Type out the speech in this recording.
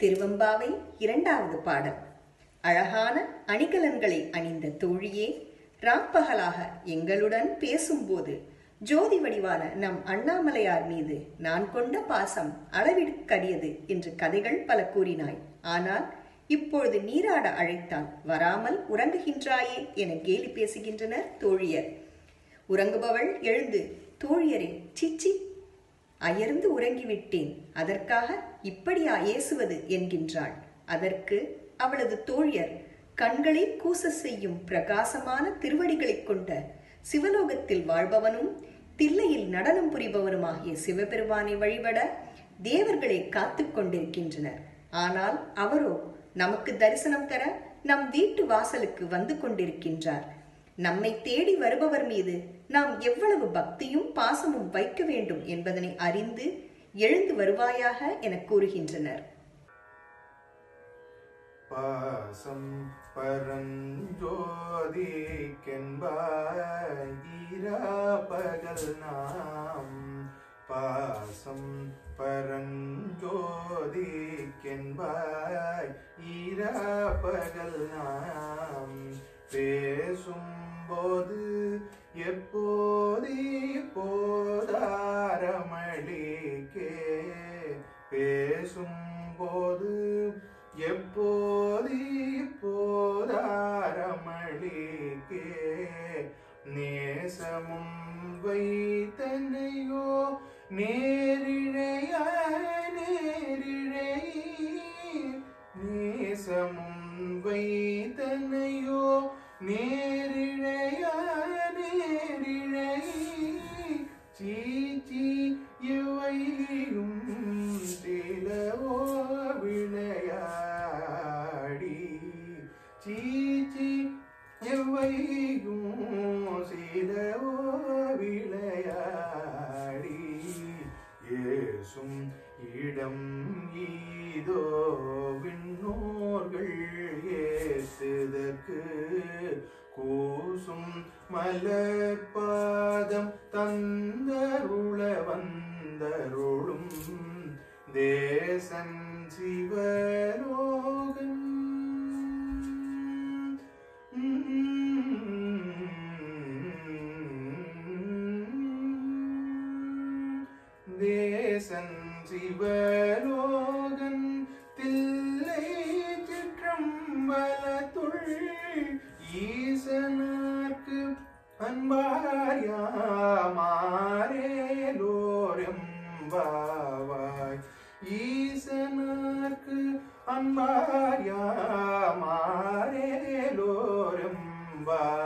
திருவம்பாவை இரண்டாவது பாடல் அழகான அணிகலன்களை அணிந்த தோழியே ராப்பகலாக எங்களுடன் பேசும்போது ஜோதி வடிவான நம் அண்ணாமலையார் மீது நான் கொண்ட பாசம் அளவிடுக்கரியது என்று கதைகள் பல கூறினாய் ஆனால் இப்பொழுது நீராட அழைத்தால் வராமல் உறங்குகின்றாயே என கேலி பேசுகின்றனர் தோழியர் உறங்குபவள் எழுந்து தோழியரே சிச்சி அயர்ந்து உறங்கிவிட்டேன் அதற்காக இப்படியா ஏசுவது என்கின்றாள் அதற்கு அவளது தோழியர் கண்களை கூச செய்யும் பிரகாசமான திருவடிகளைக் கொண்ட சிவலோகத்தில் வாழ்பவனும் தில்லையில் நடனம் புரிபவனுமாகிய சிவபெருமானை வழிபட தேவர்களை காத்து கொண்டிருக்கின்றனர் ஆனால் அவரோ நமக்கு தரிசனம் தர நம் வீட்டு வாசலுக்கு வந்து கொண்டிருக்கின்றார் நம்மை தேடி வருபவர் மீது நாம் எவ்வளவு பக்தியும் பாசமும் வைக்க வேண்டும் என்பதனை அறிந்து எழுந்து வருவாயாக என கூறுகின்றனர் பாசம் பரஞ்சோதிக்கென்பாயிரா பகல் நாம் பாசம் பரஞ்சோதிக்கென்பாய் ஈரா பகல் நாம் பேசும்போது எப்போதி போதாரமளிக்கே பேசும்போது எப்போதி போதாரமளிக்கே நேசமும் வைத்தனையோ நேரிழைய நேரிழை நேசமும் வைத்தனையோ நேரிழைய நேரிழை சீச்சி இவையும் சிலவோ விளையாடி சீச்சி எவையும் சிலவோ விளையாடி ஏசும் இடம் ஈதோ விண்ணோர்கள் ஏசுதற்கு கூசும் மலர் பாதம் தந்தருள வந்தருளும் தேசன் சிவலோகன் தேசன் சிவலோகன் தில்லை சிற்றம்பலத்துள் ஈசனார்க்கு அன்பாரியாமாரேலோரெம்பாவாய் ஈசனார்க்கு அன்பாரியாமாரேலோரெம்பாவாய்